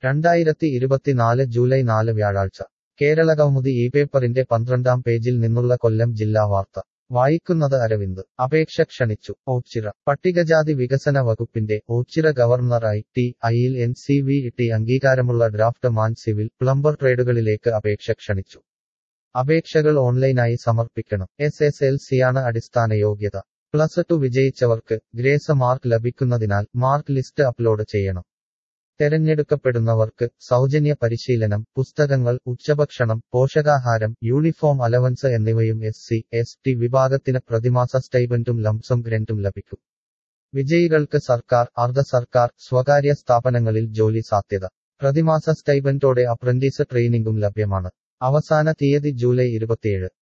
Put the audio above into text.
രണ്ടായിരത്തി ഇരുപത്തിനാല് ജൂലൈ നാല് വ്യാഴാഴ്ച കേരളകൗമുദി ഈ പേപ്പറിന്റെ പന്ത്രണ്ടാം പേജിൽ നിന്നുള്ള കൊല്ലം ജില്ലാ വാർത്ത വായിക്കുന്നത് അരവിന്ദ് അപേക്ഷ ക്ഷണിച്ചു ഓച്ചിറ പട്ടികജാതി വികസന വകുപ്പിന്റെ ഓച്ചിറ ഗവർണറായി ടി ഐയിൽ എൻ സി വി ടി അംഗീകാരമുള്ള ഡ്രാഫ്റ്റ് മാൻ സിവിൽ പ്ലംബർ ട്രേഡുകളിലേക്ക് അപേക്ഷ ക്ഷണിച്ചു അപേക്ഷകൾ ഓൺലൈനായി സമർപ്പിക്കണം എസ് എസ് എൽ സിയാണ് അടിസ്ഥാന യോഗ്യത പ്ലസ് ടു വിജയിച്ചവർക്ക് ഗ്രേസ് മാർക്ക് ലഭിക്കുന്നതിനാൽ മാർക്ക് ലിസ്റ്റ് അപ്ലോഡ് ചെയ്യണം തെരഞ്ഞെടുക്കപ്പെടുന്നവർക്ക് സൗജന്യ പരിശീലനം പുസ്തകങ്ങൾ ഉച്ചഭക്ഷണം പോഷകാഹാരം യൂണിഫോം അലവൻസ് എന്നിവയും എസ് സി എസ് ടി വിഭാഗത്തിന് പ്രതിമാസ സ്റ്റൈബൻറ്റും ലംസം ഗ്രന്റും ലഭിക്കും വിജയികൾക്ക് സർക്കാർ അർദ്ധ സർക്കാർ സ്വകാര്യ സ്ഥാപനങ്ങളിൽ ജോലി സാധ്യത പ്രതിമാസ സ്റ്റൈബൻറ്റോടെ അപ്രന്റീസ് ട്രെയിനിംഗും ലഭ്യമാണ് അവസാന തീയതി ജൂലൈ ഇരുപത്തിയേഴ്